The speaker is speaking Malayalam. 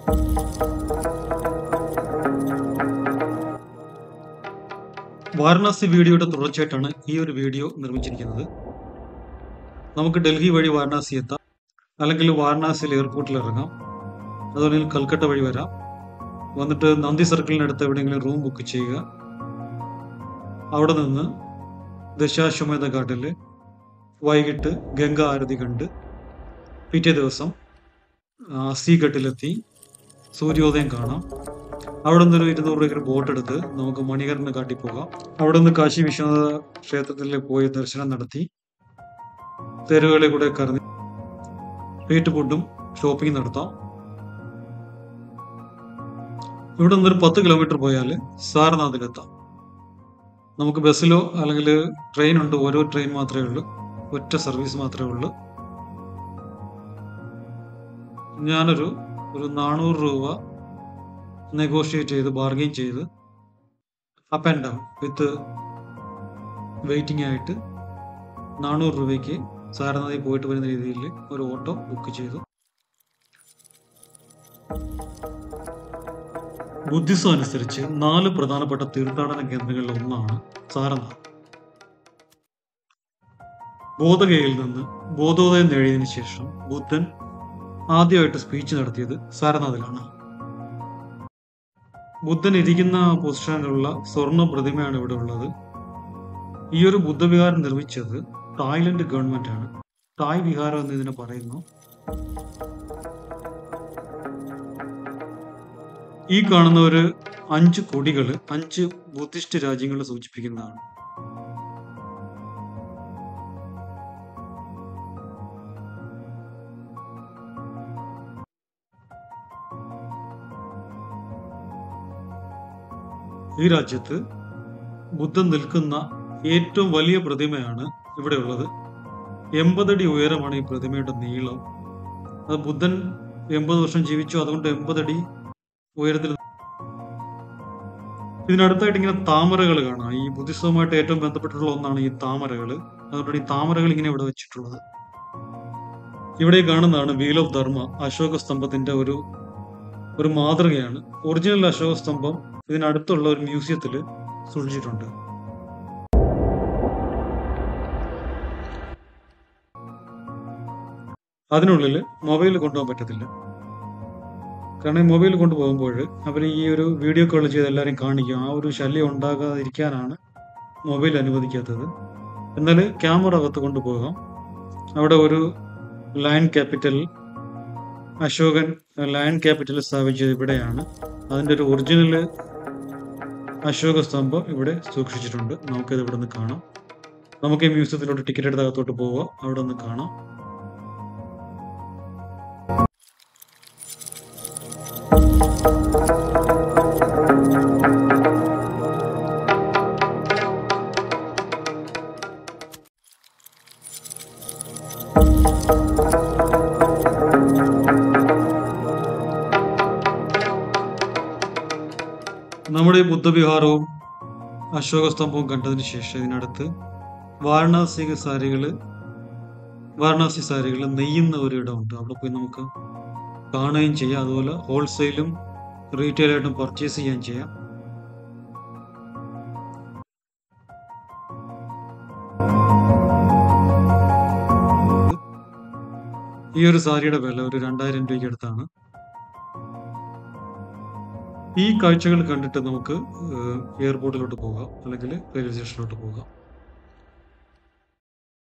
വാരണാസി വീഡിയോയുടെ തുടർച്ചയായിട്ടാണ് ഈ ഒരു വീഡിയോ നിർമ്മിച്ചിരിക്കുന്നത് നമുക്ക് ഡൽഹി വഴി വാരണാസി എത്താം അല്ലെങ്കിൽ വാരണാസിയിൽ എയർപോർട്ടിൽ ഇറങ്ങാം അതുപോലെ കൽക്കട്ട വഴി വരാം വന്നിട്ട് നന്ദി സർക്കിളിനടുത്ത് എവിടെയെങ്കിലും റൂം ബുക്ക് ചെയ്യുക അവിടെ നിന്ന് ദശാശ്വമേധ ഘാട്ടിൽ വൈകിട്ട് ഗംഗ ആരതി കണ്ട് പിറ്റേ ദിവസം ആ, സീ ഘട്ടിലെത്തി സൂര്യോദയം കാണാം അവിടെ നിന്ന് ഒരു ഇരുന്നൂറ് രൂപയ്ക്ക് ബോട്ട് എടുത്ത് നമുക്ക് മണികരന് കാട്ടി പോകാം അവിടെ നിന്ന് കാശി വിശ്വനാഥ ക്ഷേത്രത്തിൽ പോയി ദർശനം നടത്തി തെരുവുകളിൽ കൂടെ കറങ്ങി വീട്ടു ഫുഡും ഷോപ്പിംഗ് നടത്താം ഇവിടെ നിന്ന് ഒരു പത്ത് കിലോമീറ്റർ പോയാൽ സാരനാഥിലെത്താം നമുക്ക് ബസ്സിലോ അല്ലെങ്കിൽ ട്രെയിൻ ഉണ്ട് ഓരോ ട്രെയിൻ മാത്രമേ ഉള്ളൂ ഒറ്റ സർവീസ് മാത്രമേ ഉള്ളൂ ഞാനൊരു ഒരു നാനൂറ് രൂപ നെഗോഷിയേറ്റ് ചെയ്ത് ബാർഗെയിൻ ചെയ്ത് up and down with waiting ആയിട്ട് നാനൂറ് രൂപയ്ക്ക് സാരനാഥിൽ പോയിട്ട് വരുന്ന രീതിയിൽ ഒരു ഓട്ടോ ബുക്ക് ചെയ്തു ബുദ്ധിസം അനുസരിച്ച് നാല് പ്രധാനപ്പെട്ട തീർത്ഥാടന കേന്ദ്രങ്ങളിൽ ഒന്നാണ് സാരനാഥ് ബോധഗയയിൽ നിന്ന് ബോധോദയം നേടിയതിനു ശേഷം ബുദ്ധൻ ആദ്യമായിട്ട് സ്പീച്ച് നടത്തിയത് സാരനാഥിലാണ് ബുദ്ധൻ ഇരിക്കുന്ന പൊസിഷനിലുള്ള സ്വർണ്ണ പ്രതിമയാണ് ഇവിടെ ഉള്ളത് ഈ ഒരു ബുദ്ധവിഹാരം നിർമ്മിച്ചത് തായ്ലൻഡ് ഗവൺമെന്റ് ആണ് തായ് വിഹാരം എന്ന് ഇതിനെ പറയുന്നു ഈ കാണുന്ന ഒരു അഞ്ച് കൊടികൾ അഞ്ച് ബുദ്ധിസ്റ്റ് രാജ്യങ്ങളെ സൂചിപ്പിക്കുന്നതാണ് ഈ രാജ്യത്ത് ബുദ്ധൻ നിൽക്കുന്ന ഏറ്റവും വലിയ പ്രതിമയാണ് ഇവിടെ ഉള്ളത് എൺപതടി ഉയരമാണ് ഈ പ്രതിമയുടെ നീളം അത് ബുദ്ധൻ എൺപത് വർഷം ജീവിച്ചു അതുകൊണ്ട് എൺപതടി ഉയരത്തിൽ ഇതിനടുത്തായിട്ട് ഇങ്ങനെ താമരകൾ കാണാം ഈ ബുദ്ധിസവുമായിട്ട് ഏറ്റവും ബന്ധപ്പെട്ടിട്ടുള്ള ഒന്നാണ് ഈ താമരകൾ അതുകൊണ്ടാണ് ഈ താമരകൾ ഇങ്ങനെ ഇവിടെ വെച്ചിട്ടുള്ളത് ഇവിടെ ഈ കാണുന്നതാണ് വീൽ ഓഫ് ധർമ്മ അശോക സ്തംഭത്തിന്റെ ഒരു ഒരു മാതൃകയാണ് ഒറിജിനൽ അശോക സ്തംഭം ഇതിനടുത്തുള്ള ഒരു മ്യൂസിയത്തിൽ സൂക്ഷിച്ചിട്ടുണ്ട് അതിനുള്ളിൽ മൊബൈൽ കൊണ്ടുപോകാൻ പറ്റത്തില്ല കാരണം ഈ മൊബൈൽ കൊണ്ടുപോകുമ്പോൾ അവർ ഈ ഒരു വീഡിയോ കോൾ ചെയ്ത് എല്ലാവരെയും കാണിക്കും ആ ഒരു ശല്യം ഉണ്ടാകാതിരിക്കാനാണ് മൊബൈൽ അനുവദിക്കാത്തത് എന്നാൽ ക്യാമറ അകത്ത് കൊണ്ടുപോകാം അവിടെ ഒരു lion capital Ashokan lion capital സ്ഥാപിച്ചത് ഇവിടെയാണ് അതിൻ്റെ ഒരു ഒറിജിനൽ അശോക സ്തംഭം ഇവിടെ സൂക്ഷിച്ചിട്ടുണ്ട് നമുക്കിത് ഇവിടെ നിന്ന് കാണാം നമുക്ക് ഈ മ്യൂസിയത്തിലോട്ട് ടിക്കറ്റ് എടുത്ത് അകത്തോട്ട് പോവാം അവിടെ നിന്ന് കാണാം നമ്മുടെ ഈ ബുദ്ധവിഹാരവും അശോക സ്തംഭവും കണ്ടതിന് ശേഷം ഇതിനടുത്ത് വാരണാസി സാരികള് വാരണാസി സാരികൾ നെയ്യുന്ന ഒരു ഇടമുണ്ട് അവിടെ പോയി നമുക്ക് കാണുകയും ചെയ്യാം അതുപോലെ ഹോൾസെയിലും റീറ്റെയിൽ ആയിട്ടും പർച്ചേസ് ചെയ്യാൻ ചെയ്യാം ഈ ഒരു സാരിയുടെ വില ഒരു രണ്ടായിരം രൂപയ്ക്ക് അടുത്താണ് ഈ കാഴ്ചകൾ കണ്ടിട്ട് നമുക്ക് ഏഹ്, എയർപോർട്ടിലോട്ട് പോകാം അല്ലെങ്കിൽ റെയിൽവേ സ്റ്റേഷനിലോട്ട് പോകാം